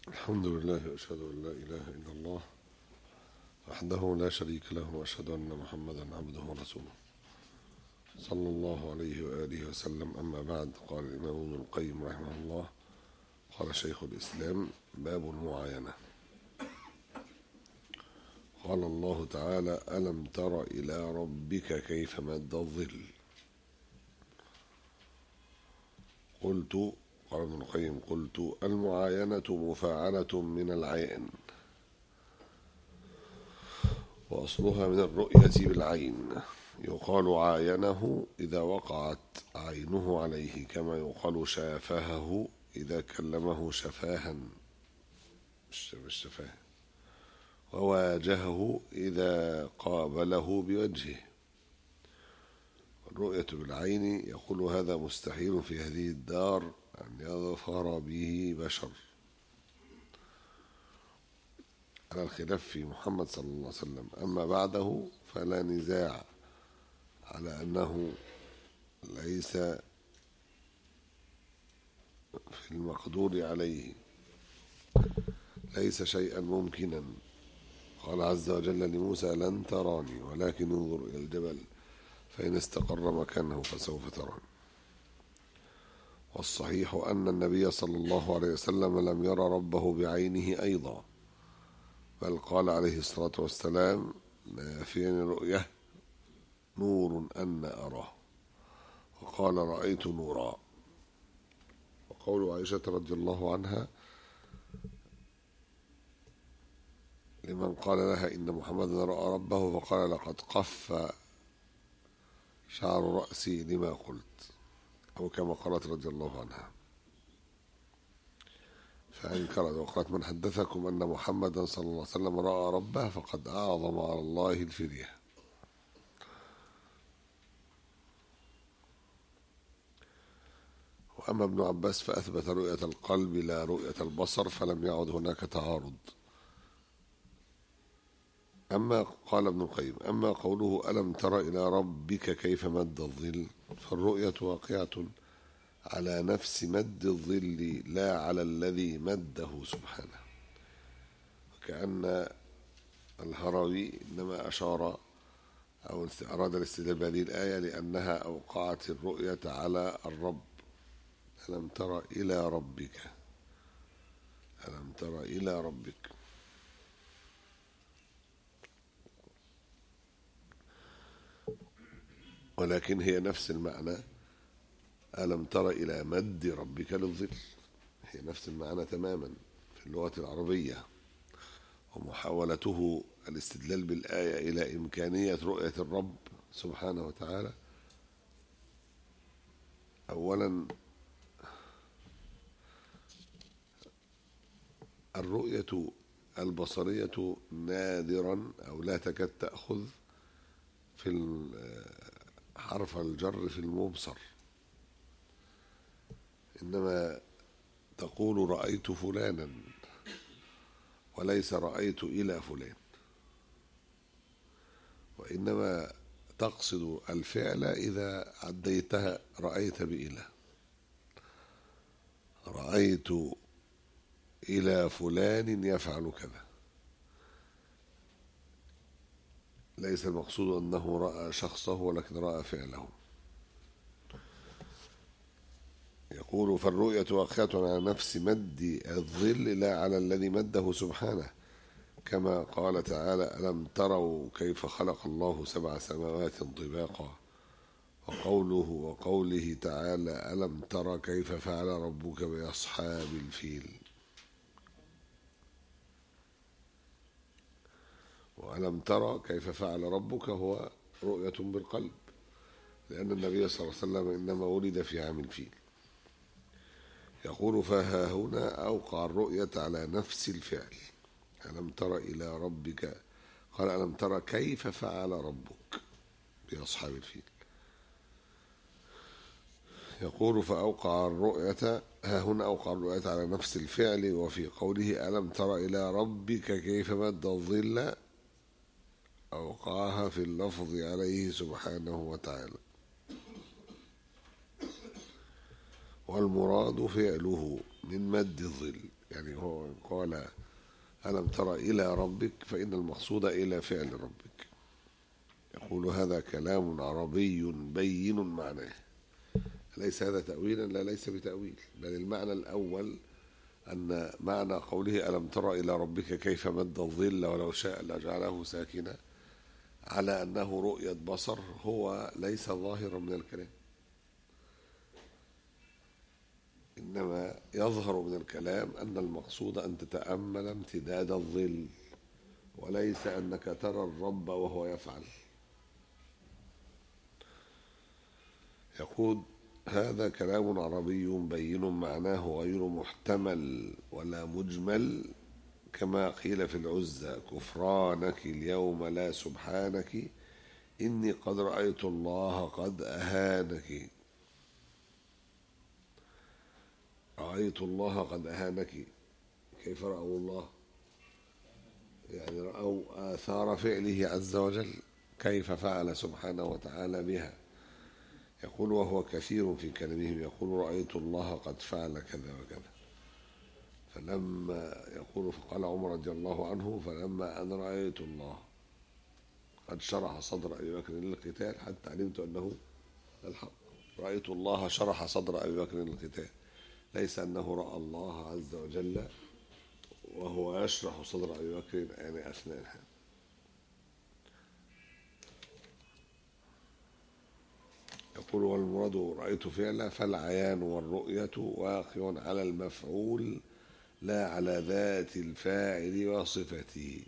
الحمد لله وأشهد أن لا إله إلا الله وحده لا شريك له وأشهد أن محمدا عبده ورسوله صلى الله عليه وآله وسلم أما بعد قال الإمام ابن القيم رحمه الله قال شيخ الإسلام باب المعاينة قال الله تعالى ألم تر إلى ربك كيف مد الظل قلت قال ابن القيم قلت المعاينة مفاعلة من العين وأصلها من الرؤية بالعين يقال عاينه إذا وقعت عينه عليه كما يقال شافهه إذا كلمه شفاها مش شفاه وواجهه إذا قابله بوجهه الرؤية بالعين يقول هذا مستحيل في هذه الدار أن يظفر به بشر على الخلاف في محمد صلى الله عليه وسلم أما بعده فلا نزاع على أنه ليس في المقدور عليه ليس شيئا ممكنا قال عز وجل لموسى لن تراني ولكن انظر إلى الجبل فإن استقر مكانه فسوف تراني والصحيح أن النبي صلى الله عليه وسلم لم يرى ربه بعينه أيضا بل قال عليه الصلاة والسلام لا يفيني رؤية نور أن أراه وقال رأيت نورا وقول عائشة رضي الله عنها لمن قال لها إن محمدا رأى ربه فقال لقد قف شعر رأسي لما قلت أو كما قالت رضي الله عنها فأنكرت وقالت من حدثكم أن محمدا صلى الله عليه وسلم رأى ربه فقد أعظم على الله الفدية وأما ابن عباس فأثبت رؤية القلب لا رؤية البصر فلم يعد هناك تعارض أما قال ابن القيم أما قوله ألم تر إلى ربك كيف مد الظل فالرؤية واقعة على نفس مد الظل لا على الذي مده سبحانه وكأن الهروي إنما أشار أو أراد الاستدلال بهذه الآية لأنها أوقعت الرؤية على الرب ألم تر إلى ربك ألم تر إلى ربك ولكن هي نفس المعنى ألم تر إلى مد ربك للظل هي نفس المعنى تماما في اللغة العربية ومحاولته الاستدلال بالآية إلى إمكانية رؤية الرب سبحانه وتعالى أولا الرؤية البصرية نادرا أو لا تكاد تأخذ في حرف الجر في المبصر إنما تقول رأيت فلانا وليس رأيت إلى فلان وإنما تقصد الفعل إذا عديتها رأيت بإله رأيت إلى فلان يفعل كذا ليس المقصود أنه رأى شخصه ولكن رأى فعله يقول فالرؤية واقعة على نفس مد الظل لا على الذي مده سبحانه كما قال تعالى ألم تروا كيف خلق الله سبع سماوات طباقا وقوله وقوله تعالى ألم تر كيف فعل ربك بأصحاب الفيل وألم ترى كيف فعل ربك هو رؤية بالقلب لأن النبي صلى الله عليه وسلم إنما ولد في عام الفيل يقول فها هنا أوقع الرؤية على نفس الفعل ألم تر إلى ربك قال ألم ترى كيف فعل ربك بأصحاب الفيل يقول فأوقع الرؤية ها هنا أوقع الرؤية على نفس الفعل وفي قوله ألم تر إلى ربك كيف مد الظل أوقعها في اللفظ عليه سبحانه وتعالى والمراد فعله من مد الظل يعني هو قال ألم تر إلى ربك فإن المقصود إلى فعل ربك يقول هذا كلام عربي بين معناه ليس هذا تأويلا لا ليس بتأويل بل المعنى الأول أن معنى قوله ألم تر إلى ربك كيف مد الظل ولو شاء لجعله ساكنا على أنه رؤية بصر هو ليس ظاهرا من الكلام إنما يظهر من الكلام أن المقصود أن تتأمل امتداد الظل وليس أنك ترى الرب وهو يفعل يقول هذا كلام عربي بين معناه غير محتمل ولا مجمل كما قيل في العزة كفرانك اليوم لا سبحانك إني قد رأيت الله قد أهانك رأيت الله قد أهانك كيف رأوا الله يعني رأوا آثار فعله عز وجل كيف فعل سبحانه وتعالى بها يقول وهو كثير في كلامهم يقول رأيت الله قد فعل كذا وكذا فلما يقول فقال عمر رضي الله عنه فلما أن رأيت الله قد شرح صدر أبي بكر للقتال حتى علمت أنه الحق رأيت الله شرح صدر أبي بكر للقتال ليس أنه رأى الله عز وجل وهو يشرح صدر أبي بكر يعني أثناء الحال يقول والمراد رأيت فعلا فالعيان والرؤية واقع على المفعول لا على ذات الفاعل وصفته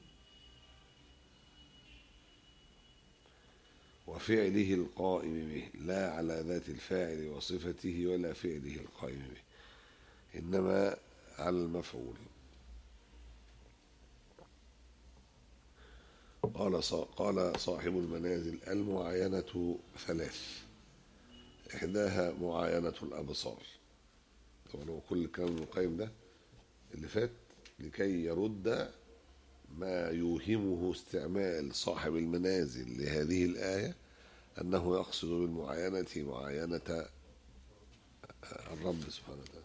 وفعله القائم به لا على ذات الفاعل وصفته ولا فعله القائم به إنما على المفعول قال قال صاحب المنازل المعاينة ثلاث إحداها معاينة الأبصار طبعا هو كل الكلام ابن القيم ده اللي فات لكي يرد ما يوهمه استعمال صاحب المنازل لهذه الآية أنه يقصد بالمعاينة معاينة الرب سبحانه وتعالى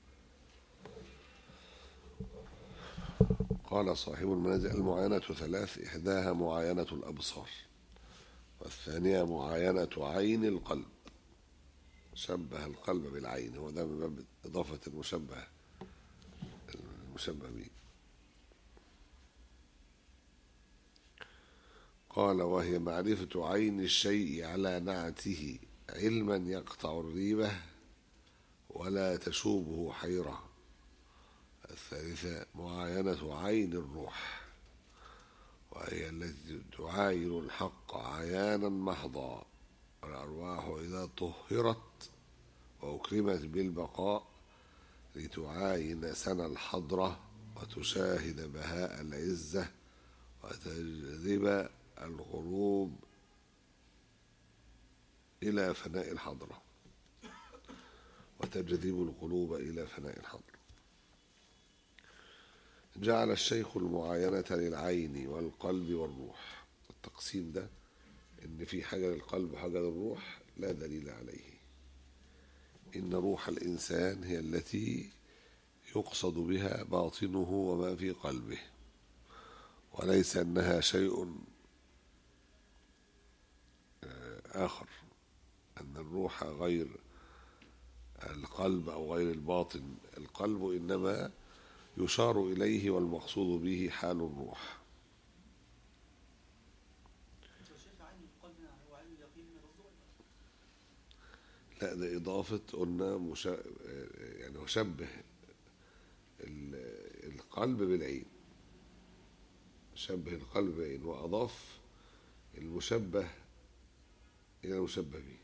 قال صاحب المنازل المعاينة ثلاث إحداها معاينة الأبصار والثانية معاينة عين القلب شبه القلب بالعين هو ده من باب إضافة المشبه المشبه به قال وهي معرفة عين الشيء على نعته علما يقطع الريبة ولا تشوبه حيرة الثالثة معاينة عين الروح وهي التي تعاين الحق عيانا محضا الأرواح إذا طهرت وأكرمت بالبقاء لتعاين سنى الحضرة وتشاهد بهاء العزة وتجذب الغروب إلى فناء الحضرة وتجذب القلوب إلى فناء الحضرة جعل الشيخ المعاينة للعين والقلب والروح التقسيم ده إن في حاجة للقلب وحاجة للروح لا دليل عليه إن روح الإنسان هي التي يقصد بها باطنه وما في قلبه وليس أنها شيء آخر أن الروح غير القلب أو غير الباطن القلب إنما يشار إليه والمقصود به حال الروح لا ده إضافة قلنا مشا... يعني وشبه القلب بالعين شبه القلب بالعين وأضاف المشبه إلى المشبه به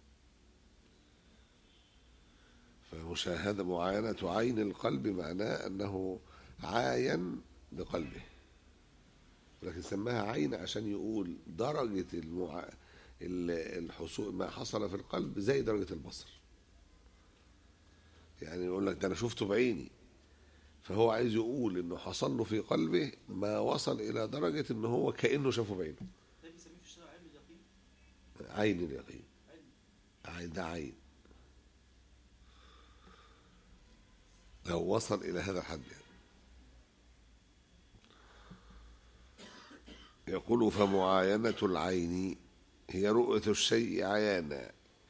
فمشاهدة معاينة عين القلب معناه أنه عاين بقلبه لكن سماها عين عشان يقول درجة المع... الحصول ما حصل في القلب زي درجة البصر يعني يقول لك ده أنا شفته بعيني فهو عايز يقول إنه حصل له في قلبه ما وصل إلى درجة إنه هو كأنه شافه بعينه عين اليقين عين ده عين لو وصل إلى هذا الحد يعني. يقول فمعاينة العين هي رؤية الشيء عيانا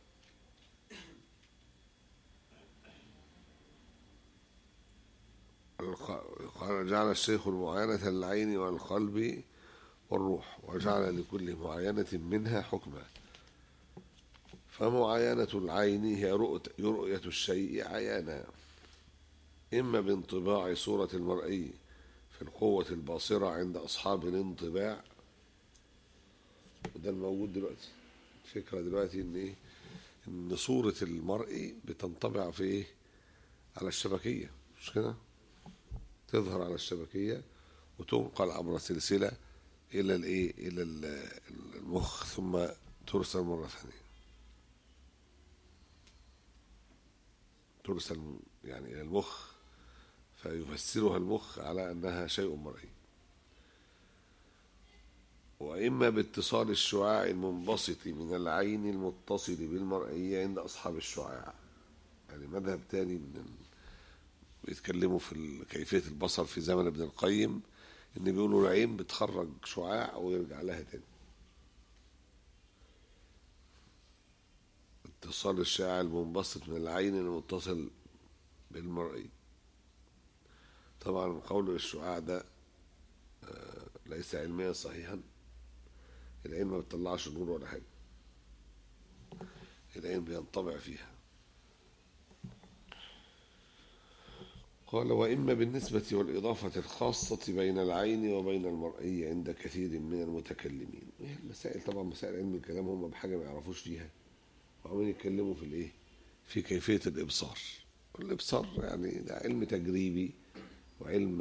قال جعل الشيخ المعاينة للعين والقلب والروح وجعل لكل معاينة منها حكما فمعاينة العين هي رؤية الشيء عيانا إما بانطباع صورة المرئي في القوة الباصرة عند أصحاب الانطباع وده الموجود دلوقتي الفكرة دلوقتي إن إيه إن صورة المرئي بتنطبع في إيه على الشبكية مش كده تظهر على الشبكية وتنقل عبر سلسلة إلى الإيه إلى المخ ثم ترسل مرة ثانية ترسل يعني إلى المخ فيفسرها المخ على أنها شيء مرئي وإما باتصال الشعاع المنبسط من العين المتصل بالمرئية عند أصحاب الشعاع يعني مذهب تاني من بيتكلموا في كيفية البصر في زمن ابن القيم إن بيقولوا العين بتخرج شعاع ويرجع لها تاني اتصال الشعاع المنبسط من العين المتصل بالمرئي طبعا قول الشعاع ده ليس علميا صحيحا العين ما بتطلعش نور ولا حاجة العين بينطبع فيها قال وإما بالنسبة والإضافة الخاصة بين العين وبين المرئي عند كثير من المتكلمين المسائل طبعا مسائل علم الكلام هم بحاجة ما يعرفوش فيها وعمالين يتكلموا في الإيه في كيفية الإبصار الإبصار يعني ده علم تجريبي وعلم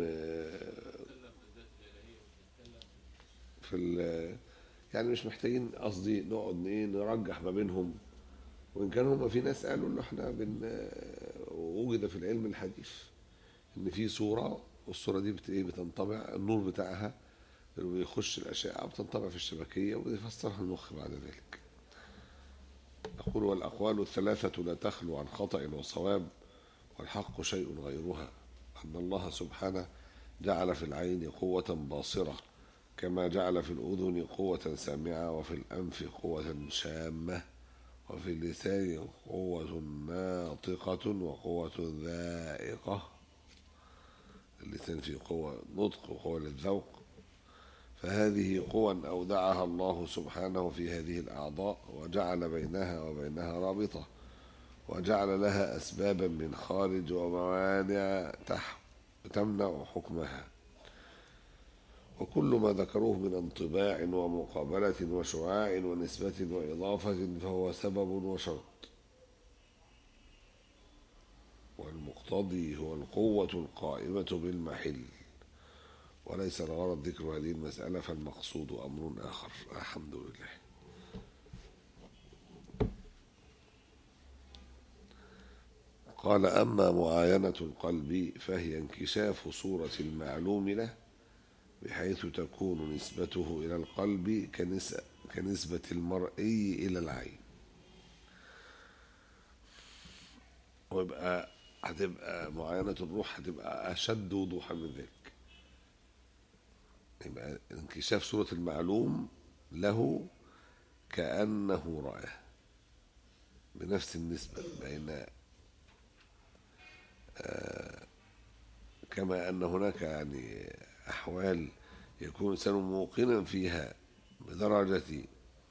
في يعني مش محتاجين قصدي نقعد ايه نرجح ما بينهم وان كان هم في ناس قالوا ان احنا بن وجد في العلم الحديث ان في صوره والصوره دي بت ايه بتنطبع النور بتاعها بيخش الاشعه بتنطبع في الشبكيه ويفسرها المخ بعد ذلك يقول والاقوال الثلاثه لا تخلو عن خطا وصواب والحق شيء غيرها ان الله سبحانه جعل في العين قوه باصره كما جعل في الأذن قوة سامعة وفي الأنف قوة شامة وفي اللسان قوة ناطقة وقوة ذائقة اللسان فيه قوة نطق وقوة للذوق فهذه قوى أودعها الله سبحانه في هذه الأعضاء وجعل بينها وبينها رابطة وجعل لها أسبابا من خارج وموانع تمنع حكمها وكل ما ذكروه من انطباع ومقابلة وشعاع ونسبة وإضافة فهو سبب وشرط والمقتضي هو القوة القائمة بالمحل وليس الغرض ذكر هذه المسألة فالمقصود أمر آخر الحمد لله قال أما معاينة القلب فهي انكشاف صورة المعلوم له بحيث تكون نسبته إلى القلب كنسبة المرئي إلى العين ويبقى هتبقى معاينة الروح هتبقى أشد وضوحا من ذلك يبقى انكشاف صورة المعلوم له كأنه رأى بنفس النسبة بين آه كما أن هناك يعني أحوال يكون الإنسان موقنا فيها بدرجة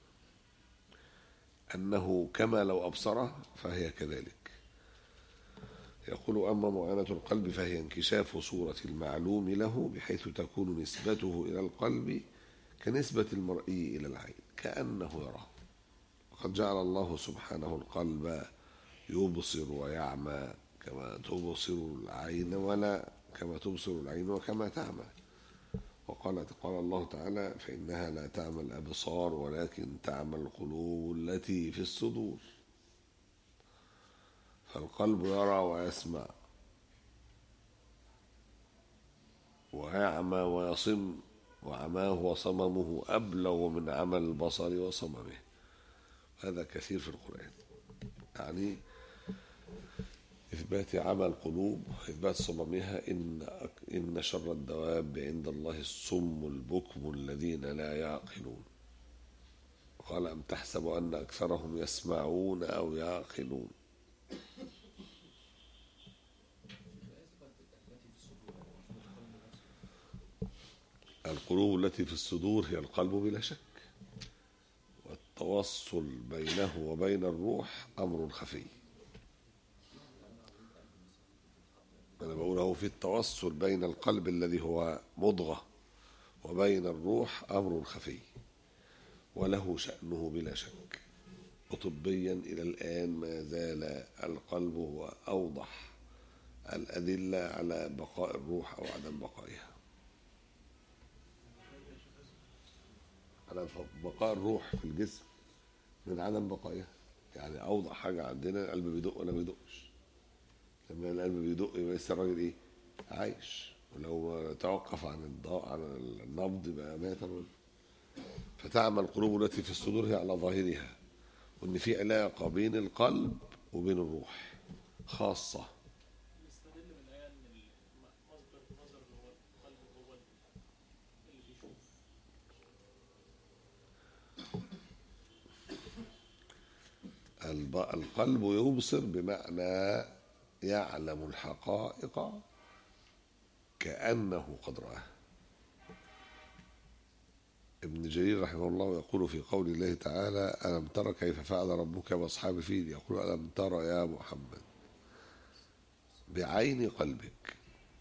أنه كما لو أبصره فهي كذلك يقول أما معاناة القلب فهي انكشاف صورة المعلوم له بحيث تكون نسبته إلى القلب كنسبة المرئي إلى العين كأنه يراه وقد جعل الله سبحانه القلب يبصر ويعمى كما تبصر العين ولا كما تبصر العين وكما تعمى وقال قال الله تعالى فإنها لا تعمى الأبصار ولكن تعمى القلوب التي في الصدور فالقلب يرى ويسمع ويعمى ويصم وعماه وصممه أبلغ من عمى البصر وصممه هذا كثير في القرآن يعني إثبات عمى القلوب إثبات صممها إن إن شر الدواب عند الله الصم البكم الذين لا يعقلون قال أم تحسب أن أكثرهم يسمعون أو يعقلون القلوب التي في الصدور هي القلب بلا شك والتوصل بينه وبين الروح أمر خفي أنا بقول هو في التوصل بين القلب الذي هو مضغة وبين الروح أمر خفي وله شأنه بلا شك وطبيا إلى الآن ما زال القلب هو أوضح الأدلة على بقاء الروح أو عدم بقائها على بقاء الروح في الجسم من عدم بقائها يعني أوضح حاجة عندنا القلب بيدق ولا ما بيدقش لما القلب بيدق يبقى لسه الراجل إيه عايش ولو توقف عن الضوء عن النبض يبقى مات الرجل فتعمى القلوب التي في الصدور هي على ظاهرها وان في علاقه بين القلب وبين الروح خاصه نستدل من الآية إن مصدر النظر اللي هو القلب هو اللي بيشوف الب- القلب يبصر بمعنى يعلم الحقائق كأنه قد رآها ابن جرير رحمه الله يقول في قول الله تعالى ألم تر كيف فعل ربك بأصحاب الفيل يقول ألم تر يا محمد بعين قلبك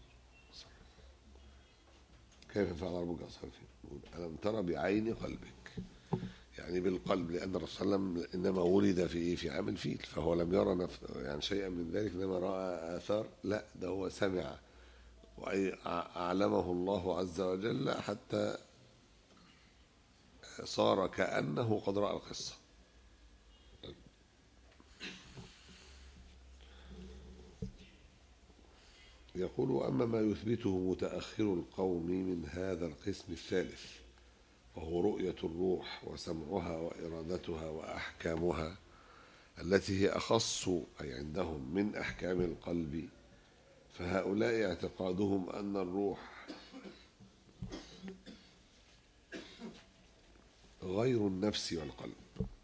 كيف فعل ربك بأصحاب الفيل يقول ألم تر بعين قلبك يعني بالقلب لأن الرسول صلى الله عليه وسلم إنما ولد في إيه؟ في عام الفيل فهو لم يرى نف... يعني شيئا من ذلك إنما رأى آثار لا ده هو سمع وأعلمه الله عز وجل حتى صار كأنه قد رأى القصة يقول أما ما يثبته متأخر القوم من هذا القسم الثالث وهو رؤية الروح وسمعها وإرادتها وأحكامها التي هي أخص أي عندهم من أحكام القلب فهؤلاء اعتقادهم أن الروح غير النفس والقلب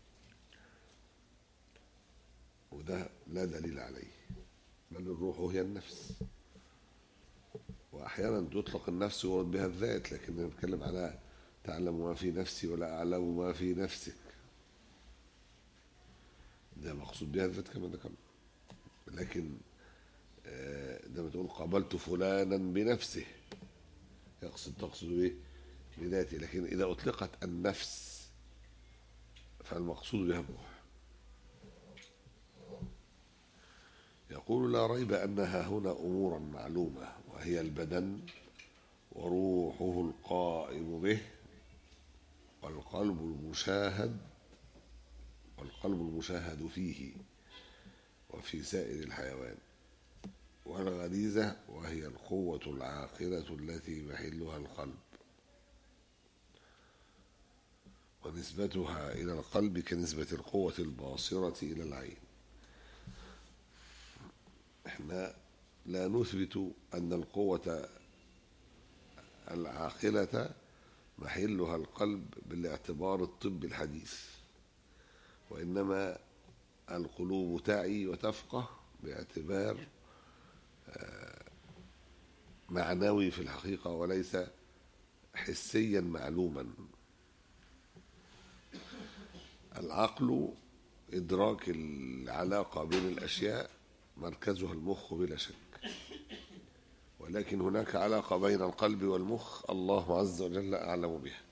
وده لا دليل عليه بل الروح هي النفس وأحيانا تطلق النفس ويرد بها الذات لكن نتكلم على تعلم ما في نفسي ولا أعلم ما في نفسك ده مقصود بها الذات كما ذكرنا لكن آه، ده بتقول قابلت فلانا بنفسه يقصد تقصد ايه بذاته لكن اذا اطلقت النفس فالمقصود بها الروح يقول لا ريب انها هنا امورا معلومه وهي البدن وروحه القائم به والقلب المشاهد والقلب المشاهد فيه وفي سائر الحيوان والغريزة وهي القوة العاقلة التي محلها القلب ونسبتها إلى القلب كنسبة القوة الباصرة إلى العين احنا لا نثبت أن القوة العاقلة محلها القلب بالاعتبار الطبي الحديث وإنما القلوب تعي وتفقه باعتبار معنوي في الحقيقة وليس حسيا معلوما العقل إدراك العلاقة بين الأشياء مركزها المخ بلا شك ولكن هناك علاقة بين القلب والمخ الله عز وجل أعلم بها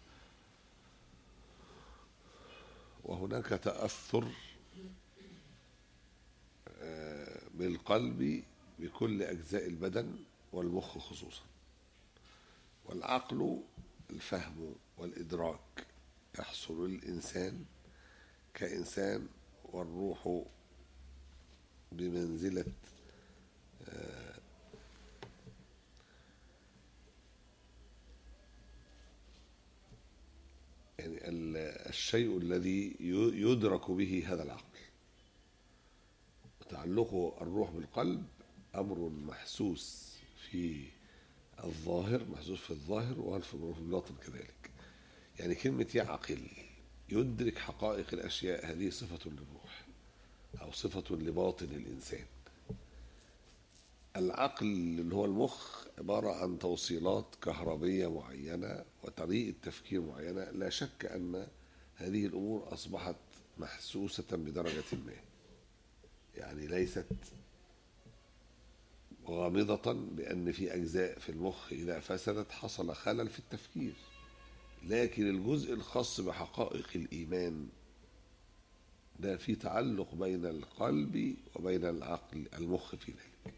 وهناك تأثر آه، بالقلب بكل أجزاء البدن والمخ خصوصا والعقل الفهم والإدراك يحصل للإنسان كإنسان والروح بمنزلة آه، يعني ال- الشيء الذي ي- يدرك به هذا العقل تعلقه الروح بالقلب أمر محسوس في الظاهر محسوس في الظاهر وفي الباطن كذلك يعني كلمة يعقل يدرك حقائق الأشياء هذه صفة للروح أو صفة لباطن الإنسان العقل اللي هو المخ عبارة عن توصيلات كهربية معينة وطريقة تفكير معينة لا شك أن هذه الأمور أصبحت محسوسة بدرجة ما يعني ليست غامضة بأن في أجزاء في المخ إذا فسدت حصل خلل في التفكير لكن الجزء الخاص بحقائق الإيمان ده في تعلق بين القلب وبين العقل المخ في ذلك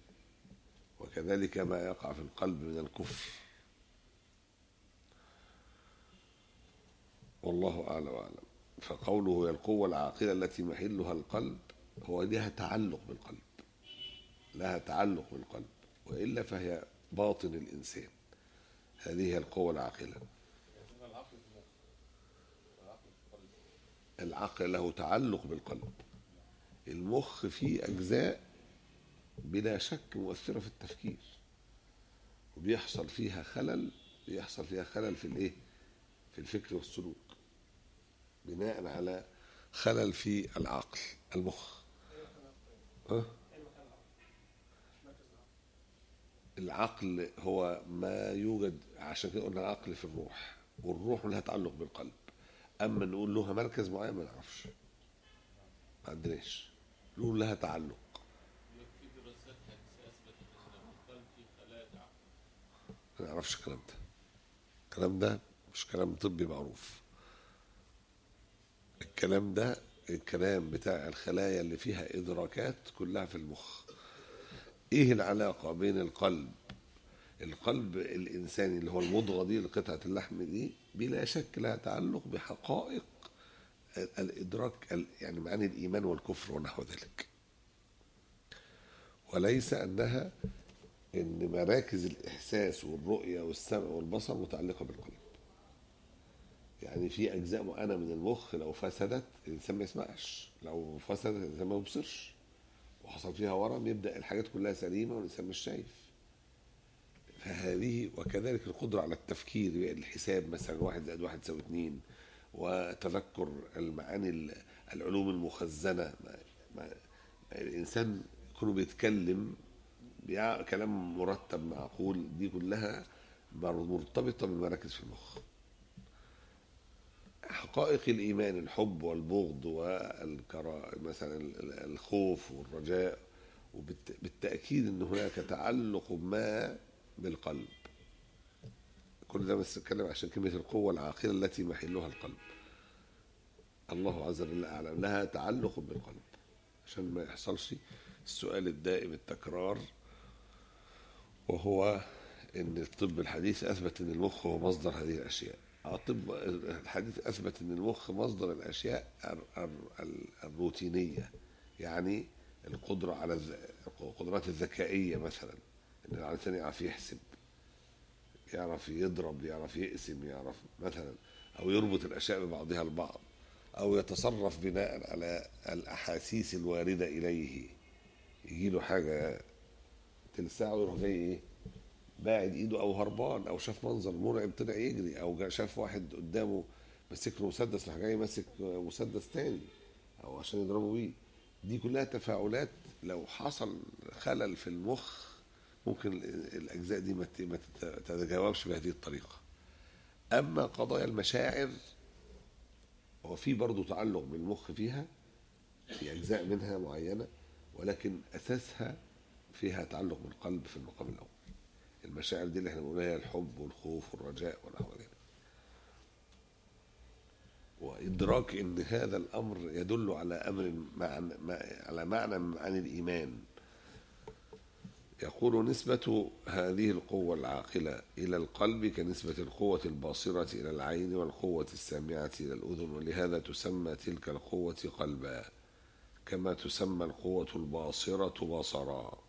وكذلك ما يقع في القلب من الكفر والله أعلم وأعلم فقوله هي القوة العاقلة التي محلها القلب هو لها تعلق بالقلب لها تعلق بالقلب وإلا فهي باطن الإنسان هذه هي القوة العاقلة العقل له تعلق بالقلب المخ فيه أجزاء بلا شك مؤثرة في التفكير وبيحصل فيها خلل بيحصل فيها خلل في الايه في الفكر والسلوك بناء على خلل في العقل المخ أه؟ العقل هو ما يوجد عشان كده قلنا العقل في الروح والروح لها تعلق بالقلب اما نقول لها مركز معين ما نعرفش ما عندناش نقول لها تعلق في دراسات حديثة أثبتت أن القلب فيه خلايا عقل ما نعرفش الكلام ده الكلام ده مش كلام طبي معروف الكلام ده الكلام بتاع الخلايا اللي فيها إدراكات كلها في المخ إيه العلاقة بين القلب القلب الإنساني اللي هو المضغة دي قطعة اللحم دي بلا شك لها تعلق بحقائق ال- الإدراك ال- يعني معاني الإيمان والكفر ونحو ذلك وليس أنها ان مراكز الاحساس والرؤيه والسمع والبصر متعلقه بالقلب يعني في اجزاء معينه من المخ لو فسدت الانسان ما يسمعش لو فسدت الانسان ما يبصرش وحصل فيها ورم يبدا الحاجات كلها سليمه والانسان مش شايف فهذه وكذلك القدره على التفكير يعني الحساب مثلا واحد زائد واحد يساوي اتنين وتذكر المعاني ال- العلوم المخزنه ما ما الانسان يكون بيتكلم بيع- كلام مرتب معقول دي كلها بر- مرتبطة بمراكز في المخ حقائق الإيمان الحب والبغض والكرا مثلا ال- ال- الخوف والرجاء وبالتأكيد أن هناك تعلق ما بالقلب كل ده بس اتكلم عشان كلمة القوة العاقلة التي محلها القلب الله عز وجل أعلم لها تعلق بالقلب عشان ما يحصلش السؤال الدائم التكرار وهو ان الطب الحديث اثبت ان المخ هو مصدر هذه الاشياء الطب الحديث اثبت ان المخ مصدر الاشياء ال- ال- ال- الروتينيه يعني القدره على الذ- القدرات الذكائيه مثلا ان الانسان يعرف يحسب يعرف يضرب يعرف يقسم يعرف مثلا او يربط الاشياء ببعضها البعض او يتصرف بناء على الاحاسيس الوارده اليه يجي له حاجه تلسعه ويروح جاي ايه باعد ايده او هربان او شاف منظر مرعب طلع يجري او جا- شاف واحد قدامه ماسك له مسدس راح جاي ماسك مسدس تاني او عشان يضربه بيه دي كلها تفاعلات لو حصل خلل في المخ ممكن ال- الاجزاء دي ما ت- ما تت- تتجاوبش بهذه الطريقه اما قضايا المشاعر هو في برضه تعلق بالمخ فيها في اجزاء منها معينه ولكن اساسها فيها تعلق بالقلب في المقام الاول المشاعر دي اللي احنا بنقولها هي الحب والخوف والرجاء ونحو ذلك وادراك ان هذا الامر يدل على امر مع على معنى من معاني الايمان يقول نسبة هذه القوة العاقلة إلى القلب كنسبة القوة الباصرة إلى العين والقوة السامعة إلى الأذن ولهذا تسمى تلك القوة قلبا كما تسمى القوة الباصرة بصرا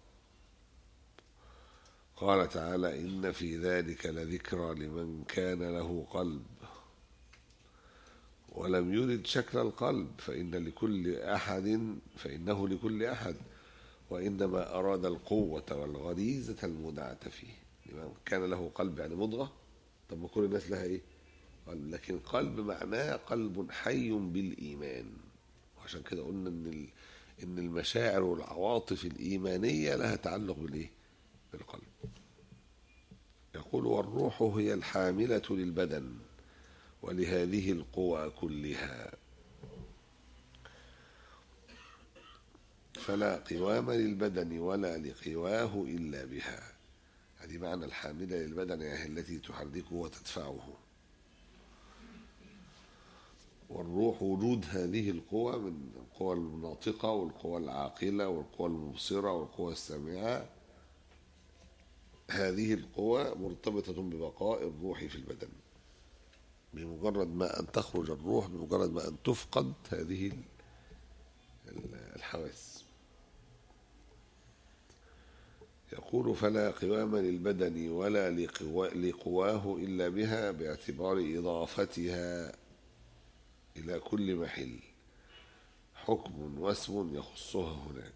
قال تعالى إن في ذلك لذكرى لمن كان له قلب ولم يرد شكل القلب فإن لكل أحد فإنه لكل أحد وإنما أراد القوة والغريزة المودعة فيه لمن كان له قلب يعني مضغة طب ما كل الناس لها إيه قلب لكن قلب معناه قلب حي بالإيمان وعشان كده قلنا إن ال- إن المشاعر والعواطف الإيمانية لها تعلق بالإيه بالقلب يقول والروح هي الحاملة للبدن ولهذه القوى كلها فلا قوام للبدن ولا لقواه إلا بها هذه معنى الحاملة للبدن يعني التي تحركه وتدفعه والروح وجود هذه القوى من القوى الناطقة والقوى العاقلة والقوى المبصرة والقوى السامعة هذه القوى مرتبطة ببقاء الروح في البدن بمجرد ما أن تخرج الروح بمجرد ما أن تفقد هذه ال- ال- الحواس يقول فلا قوام للبدن ولا لقوا- لقواه إلا بها باعتبار إضافتها إلى كل محل حكم واسم يخصها هناك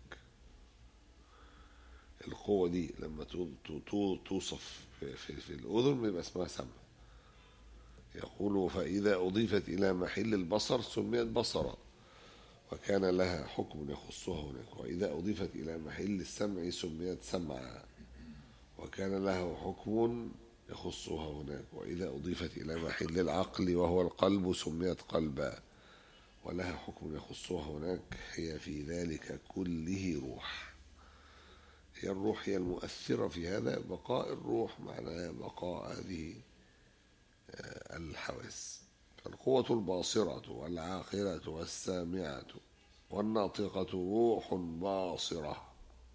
القوة دي لما تو- تو- تو- توصف في, في, في الأذن بيبقى اسمها سمع يقول فإذا أضيفت إلى محل البصر سميت بصرا وكان لها حكم يخصها هناك وإذا أضيفت إلى محل السمع سميت سمعا وكان له حكم يخصها هناك وإذا أضيفت إلى محل العقل وهو القلب سميت قلبا ولها حكم يخصها هناك هي في ذلك كله روح هي الروح هي المؤثرة في هذا بقاء الروح معناها بقاء هذه آه، الحواس فالقوة الباصرة والعاقلة والسامعة والناطقة روح باصرة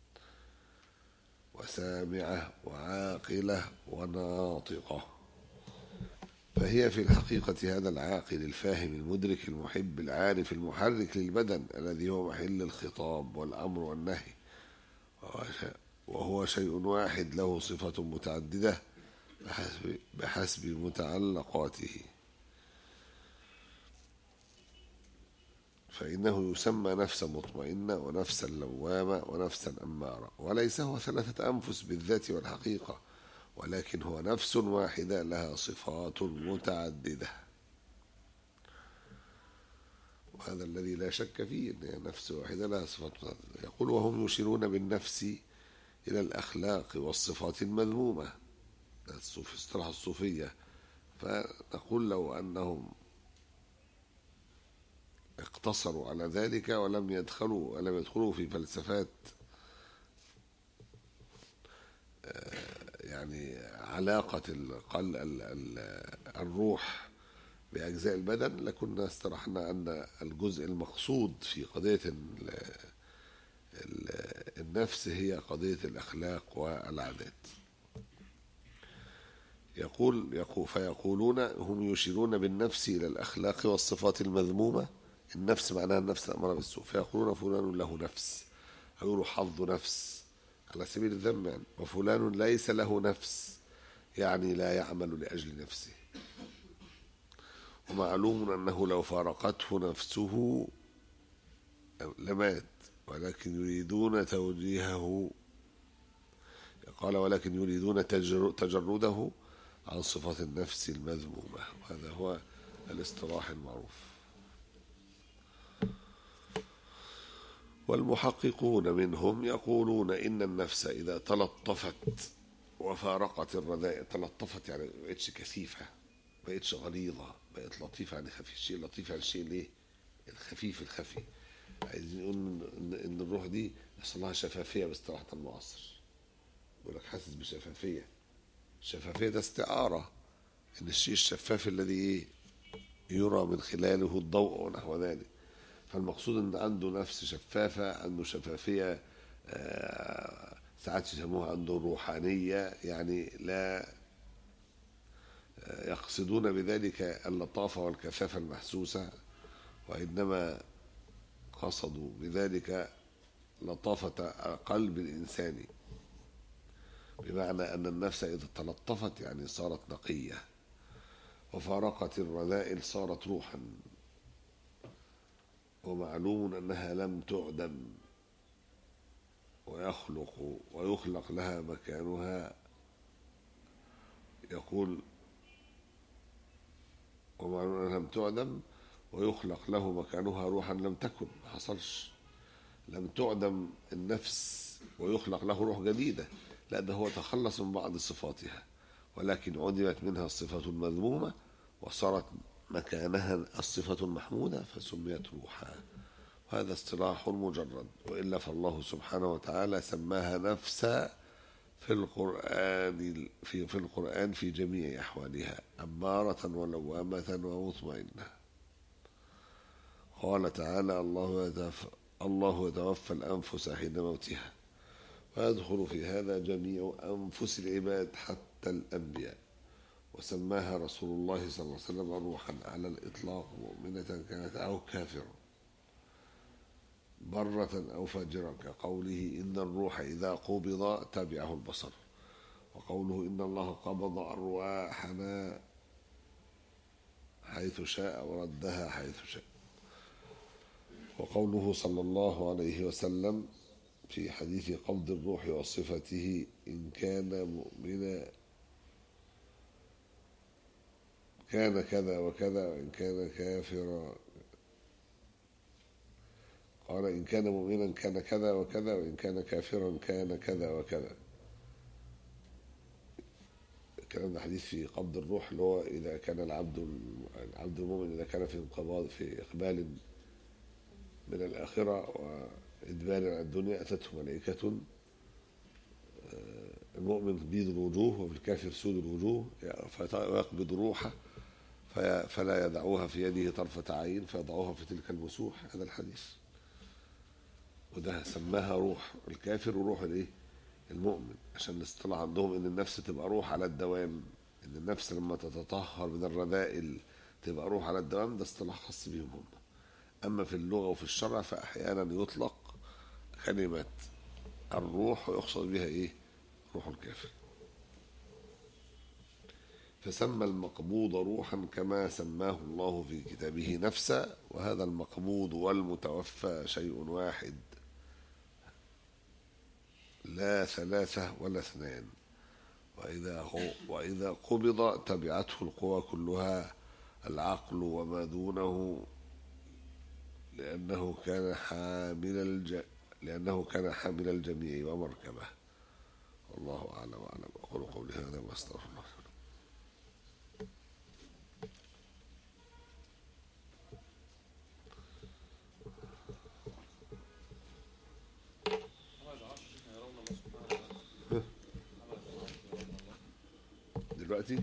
وسامعة وعاقلة وناطقة فهي في الحقيقة هذا العاقل الفاهم المدرك المحب العارف المحرك للبدن الذي هو محل الخطاب والأمر والنهي وهو شيء- وهو شيء واحد له صفة متعددة بحسب, بحسب متعلقاته فإنه يسمى نفسا مطمئنة ونفسا لوامة ونفسا أمارة وليس هو ثلاثة أنفس بالذات والحقيقة ولكن هو نفس واحدة لها صفات متعددة وهذا الذي لا شك فيه أن هي نفس واحدة لها صفات متعددة يقول وهم يشيرون بالنفس إلى الأخلاق والصفات المذمومة ده الصوف اصطلاح الصوفية فنقول لو أنهم اقتصروا على ذلك ولم يدخلوا ولم يدخلوا في فلسفات آه، يعني علاقة القل ال- ال- الروح بأجزاء البدن لكنا استرحنا أن الجزء المقصود في قضية ال- ال- النفس هي قضية الأخلاق والعادات يقول, يقول فيقولون هم يشيرون بالنفس إلى الأخلاق والصفات المذمومة النفس معناها النفس الأمارة بالسوء فيقولون فلان له نفس أو يقولوا حظ نفس على سبيل الذم يعني وفلان ليس له نفس يعني لا يعمل لأجل نفسه ومعلوم أنه لو فارقته نفسه لمات ولكن يريدون توجيهه قال ولكن يريدون تجر- تجرده عن صفات النفس المذمومة وهذا هو الاصطلاح المعروف والمحققون منهم يقولون إن النفس إذا تلطفت وفارقت الرذائل تلطفت يعني ما بقتش كثيفة ما بقتش غليظة بقت لطيفة يعني خفيف الشيء لطيف يعني الشيء ليه الخفيف الخفي عايزين نقول إن- إن الروح دي يحصل لها شفافية باصطلاح المعاصر يقول لك حاسس بشفافية الشفافية ده استعارة إن الشيء الشفاف الذي إيه يرى من خلاله الضوء ونحو ذلك فالمقصود ان عنده نفس شفافه عنده شفافيه آه، ساعات يسموها عنده روحانيه يعني لا آه، يقصدون بذلك اللطافه والكثافه المحسوسه وانما قصدوا بذلك لطافه قلب الانسان بمعنى ان النفس اذا تلطفت يعني صارت نقيه وفارقت الرذائل صارت روحا ومعلوم أنها لم تعدم ويخلق ويخلق لها مكانها يقول ومعلوم أنها لم تعدم ويخلق له مكانها روحا لم تكن ما حصلش لم تعدم النفس ويخلق له روح جديدة لا ده هو تخلص من بعض صفاتها ولكن عدمت منها الصفة المذمومة وصارت مكانها الصفة المحمودة فسميت روحا هذا اصطلاح مجرد وإلا فالله سبحانه وتعالى سماها نفسا في القرآن في, في القرآن في جميع أحوالها أمارة ولوامة ومطمئنة قال تعالى الله يتوفى, الله يتوفى الأنفس حين موتها ويدخل في هذا جميع أنفس العباد حتى الأنبياء وسماها رسول الله صلى الله عليه وسلم روحا على الإطلاق مؤمنة كانت أو كافرة برة أو فاجرة كقوله إن الروح إذا قبض تبعه البصر وقوله إن الله قبض أرواحنا حيث شاء وردها حيث شاء وقوله صلى الله عليه وسلم في حديث قبض الروح وصفته إن كان مؤمنا كان كذا وكذا وإن كان كافرا قال إن كان مؤمنا كان كذا وكذا وإن كان كافرا كان كذا وكذا الكلام ده حديث في قبض الروح اللي هو إذا كان العبد العبد المؤمن إذا كان في انقباض في إقبال من الآخرة وإدبار عن الدنيا أتته ملائكة المؤمن بيض الوجوه وفي الكافر سود الوجوه فيقبض روحه فلا يدعوها في يده طرفة عين فيضعوها في تلك المسوح هذا الحديث وده سماها روح الكافر وروح الايه المؤمن عشان الاصطلاح عندهم ان النفس تبقى روح على الدوام ان النفس لما تتطهر من الرذائل تبقى روح على الدوام ده اصطلاح خاص بيهم هم اما في اللغه وفي الشرع فاحيانا يطلق كلمه الروح ويقصد بها ايه روح الكافر فسمى المقبوض روحا كما سماه الله في كتابه نفسا وهذا المقبوض والمتوفى شيء واحد لا ثلاثة ولا اثنان وإذا وإذا قبض تبعته القوى كلها العقل وما دونه لأنه كان حامل الج... لأنه كان حامل الجميع ومركبه والله أعلم وأعلم أقول قولي هذا وأستغفر الله دلوقتي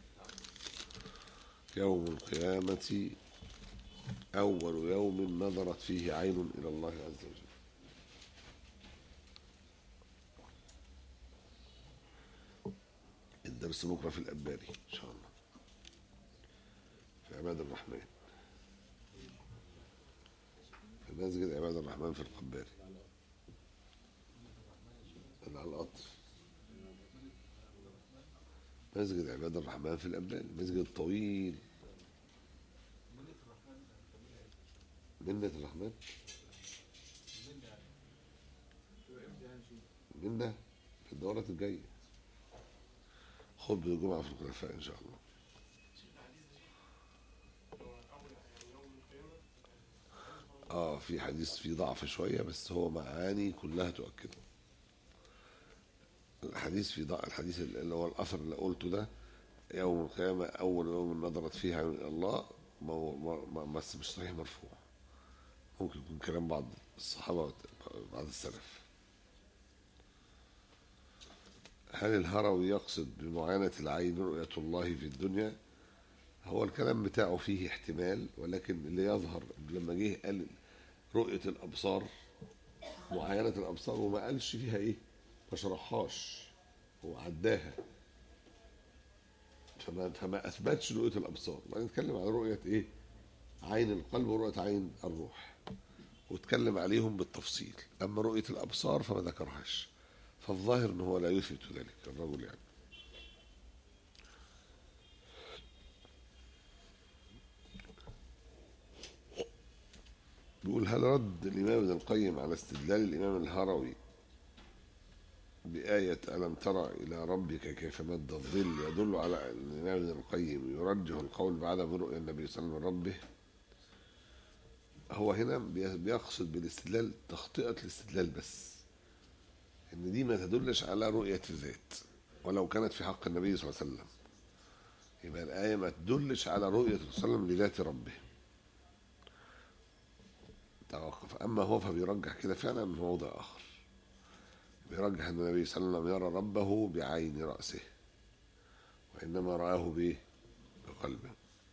يوم القيامة أول يوم نظرت فيه عين إلى الله عز وجل الدرس بكرة في الأباري إن شاء الله في عباد الرحمن في مسجد عباد الرحمن في القباري اللي على القطر مسجد عباد الرحمن في الأبان مسجد طويل منة الرحمن منة في الدورة الجاية خطبة الجمعة في الخلفاء إن شاء الله اه في حديث فيه ضعف شوية بس هو معاني كلها تؤكده الحديث في ضع الحديث اللي هو الاثر اللي قلته ده يوم القيامه اول يوم نظرت فيها من الله بس مش صحيح مرفوع ممكن يكون كلام بعض الصحابه بعض السلف هل الهروي يقصد بمعاناة العين رؤية الله في الدنيا هو الكلام بتاعه فيه احتمال ولكن اللي يظهر لما جه قال رؤية الأبصار معاينة الأبصار وما قالش فيها إيه ما شرحهاش هو عداها فما فما اثبتش رؤيه الابصار نتكلم عن رؤيه ايه عين القلب ورؤيه عين الروح واتكلم عليهم بالتفصيل اما رؤيه الابصار فما ذكرهاش فالظاهر ان هو لا يثبت ذلك الرجل يعني بيقول يقول هل رد الإمام ابن القيم على استدلال الإمام الهروي بآية ألم ترى إلى ربك كيف مد الظل يدل على أن الإمام ابن القيم يرجح القول بعدم رؤيا النبي صلى الله عليه وسلم من ربه هو هنا بي- بيقصد بالاستدلال تخطئة الاستدلال بس إن دي ما تدلش على رؤية الذات ولو كانت في حق النبي صلى الله عليه وسلم يبقى الآية ما تدلش على رؤية الرسول صلى الله عليه وسلم لذات ربه توقف أما هو فبيرجح كده فعلا من موضع آخر بيرجح أن النبي صلى الله عليه وسلم يرى ربه بعين رأسه وإنما رآه بإيه؟ بقلبه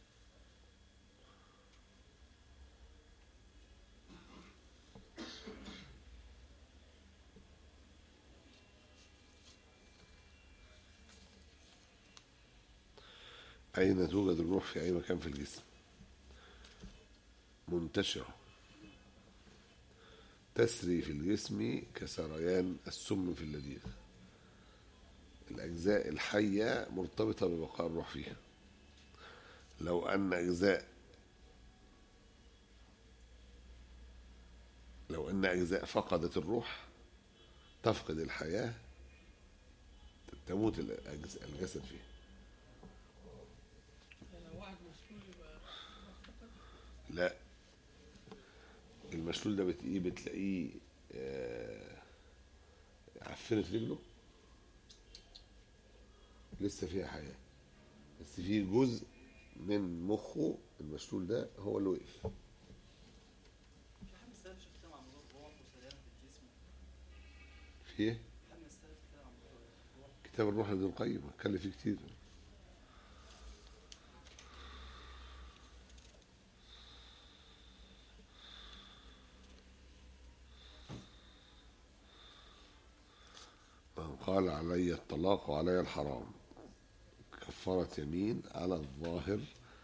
أين توجد الروح في أي مكان في الجسم منتشرة تسري في الجسم كسريان السم في اللذيذ الأجزاء الحية مرتبطة ببقاء الروح فيها لو أن أجزاء لو أن أجزاء فقدت الروح تفقد الحياة تموت الأجزاء الجسد فيها يعني لو واحد مسلول يبقى لا المشلول ده بتلاقيه بتلاقيه آه، عفنت رجله لسه فيها حياة بس في جزء من مخه المشلول ده هو اللي وقف محمد السلف شاف كلام عن موضوع الروح وسلام في الجسم في ايه؟ محمد السلف كلام عن موضوع الروح كتاب الروح لابن القيم اتكلم فيه كتير من قال علي الطلاق وعلي الحرام كفارة يمين على الظاهر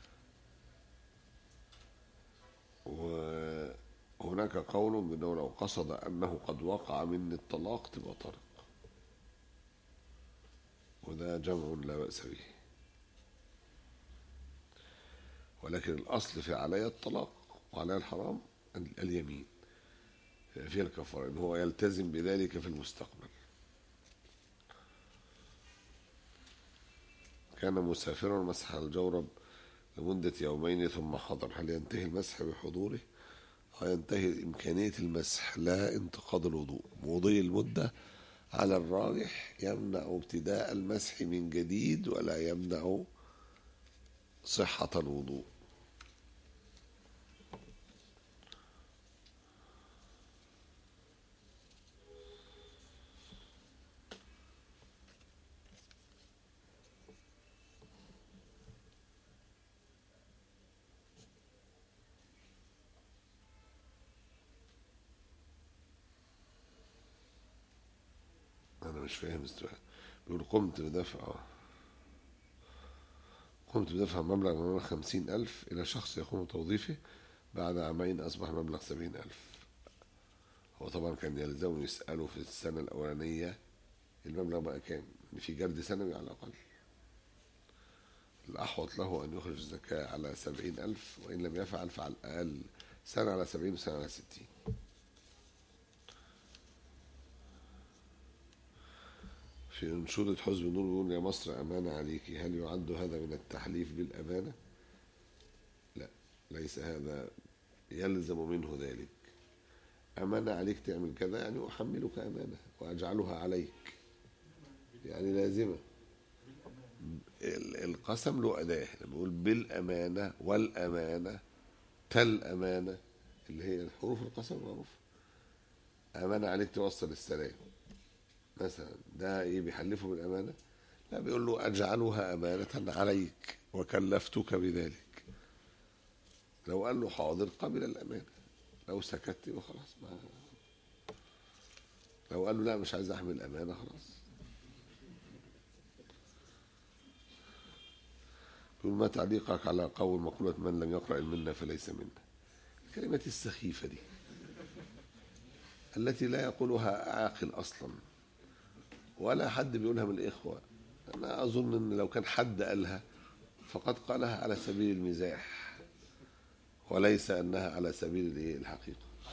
وهناك قول بأنه لو قصد أنه قد وقع مني الطلاق تبقى طرق وده جمع لا بأس به ولكن الأصل في علي الطلاق وعلي الحرام ال- اليمين فيها الكفارة إن هو يلتزم بذلك في المستقبل كان مسافرا مسح الجورب لمدة يومين ثم حضر هل ينتهي المسح بحضوره أو ينتهي إمكانية المسح لا انتقاض الوضوء مضي المدة على الراجح يمنع ابتداء المسح من جديد ولا يمنع صحة الوضوء أنا مش فاهم السؤال بيقول قمت بدفع قمت بدفع مبلغ من مبلغ خمسين ألف إلى شخص يقوم بتوظيفه بعد عامين أصبح مبلغ سبعين ألف هو طبعا كان يلزمه يسأله في السنة الأولانية المبلغ بقى كام إن في جرد سنوي على الأقل الأحوط له أن يخرج الزكاة على سبعين ألف وإن لم يفعل فعلى الأقل سنة على سبعين وسنة على ستين في أنشودة حزب النور بيقول يا مصر أمانة عليك هل يعد هذا من التحليف بالأمانة؟ لا ليس هذا يلزم منه ذلك أمانة عليك تعمل كذا يعني أحملك أمانة وأجعلها عليك يعني لازمة ال- القسم له أداة لما يقول بالأمانة والأمانة كالأمانة اللي هي حروف القسم معروفة أمانة عليك توصل السلام مثلا ده ايه بيحلفه بالامانه لا بيقول له اجعلها امانه عليك وكلفتك بذلك لو قال له حاضر قبل الامانه لو سكت يبقى خلاص ما لو قال له لا مش عايز احمل امانه خلاص يقول ما تعليقك على قول مقولة من لم يقرأ المنة فليس منا الكلمات السخيفة دي التي لا يقولها عاقل أصلا ولا حد بيقولها من الإخوة أنا أظن أن لو كان حد قالها فقد قالها على سبيل المزاح وليس أنها على سبيل الإيه؟ الحقيقة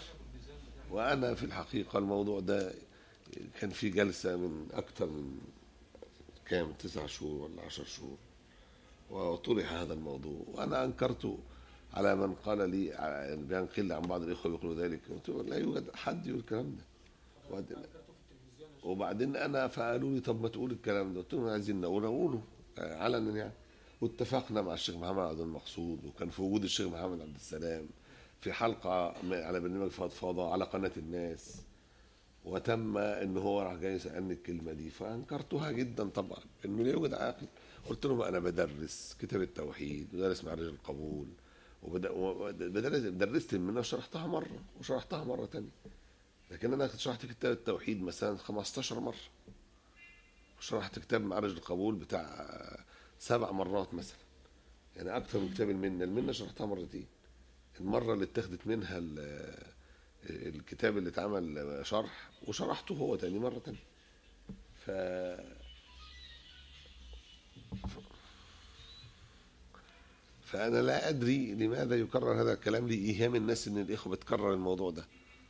وأنا في الحقيقة الموضوع ده كان في جلسة من أكثر من كام تسع شهور ولا عشر شهور وطرح هذا الموضوع وأنا أنكرت على من قال لي ع- بينقل لي عن بعض الإخوة يقولوا ذلك قلت له لا يوجد حد يقول الكلام ده وبعدين, وبعدين أنا فقالوا لي طب ما تقول الكلام ده قلت لهم عايزين نقوله نقوله آه، علنا يعني واتفقنا مع الشيخ محمد عبد المقصود وكان في وجود الشيخ محمد عبد السلام في حلقة م- على برنامج فضفاضة على قناة الناس وتم ان هو راح جاي يسالني الكلمه دي فانكرتها جدا طبعا انه لا يوجد عاقل قلت له بقى انا بدرس كتاب التوحيد ودرس معرج القبول وبد- وبدرس درست منها وشرحتها مره وشرحتها مره تانية لكن انا شرحت كتاب التوحيد مثلا 15 مره وشرحت كتاب معرج القبول بتاع سبع مرات مثلا يعني اكثر من كتاب المنه المنه شرحتها مرتين المره اللي اتخذت منها ال- الكتاب اللي اتعمل شرح وشرحته هو تاني مرة تانية ف فأنا لا أدري لماذا يكرر هذا الكلام لإيهام الناس إن الإخوة بتكرر الموضوع ده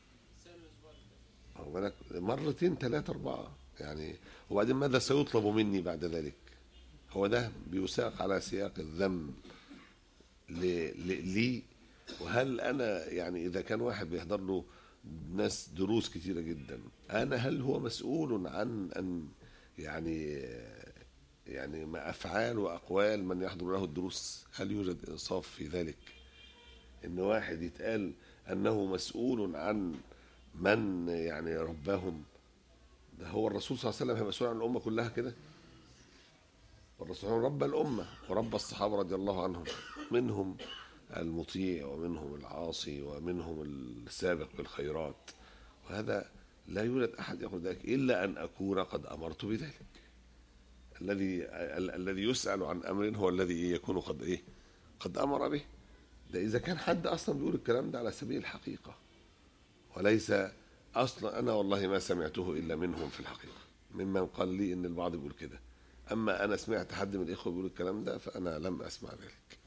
واخد بالك؟ مرتين ثلاثة أربعة يعني وبعدين ماذا سيطلب مني بعد ذلك هو ده بيساق على سياق الذم ل- ل- لي وهل انا يعني اذا كان واحد بيحضر له ناس دروس كتيره جدا انا هل هو مسؤول عن ان يعني يعني ما افعال واقوال من يحضر له الدروس هل يوجد انصاف في ذلك ان واحد يتقال انه مسؤول عن من يعني رباهم ده هو الرسول صلى الله عليه وسلم هو مسؤول عن الامه كلها كده والرسول رب الامه ورب الصحابه رضي الله عنهم منهم المطيع ومنهم العاصي ومنهم السابق بالخيرات وهذا لا يوجد احد يقول ذلك الا ان اكون قد امرت بذلك الذي ال- الذي يسال عن امر هو الذي يكون قد ايه قد امر به ده اذا كان حد اصلا بيقول الكلام ده على سبيل الحقيقه وليس اصلا انا والله ما سمعته الا منهم في الحقيقه ممن قال لي ان البعض بيقول كده اما انا سمعت حد من الاخوه بيقول الكلام ده فانا لم اسمع ذلك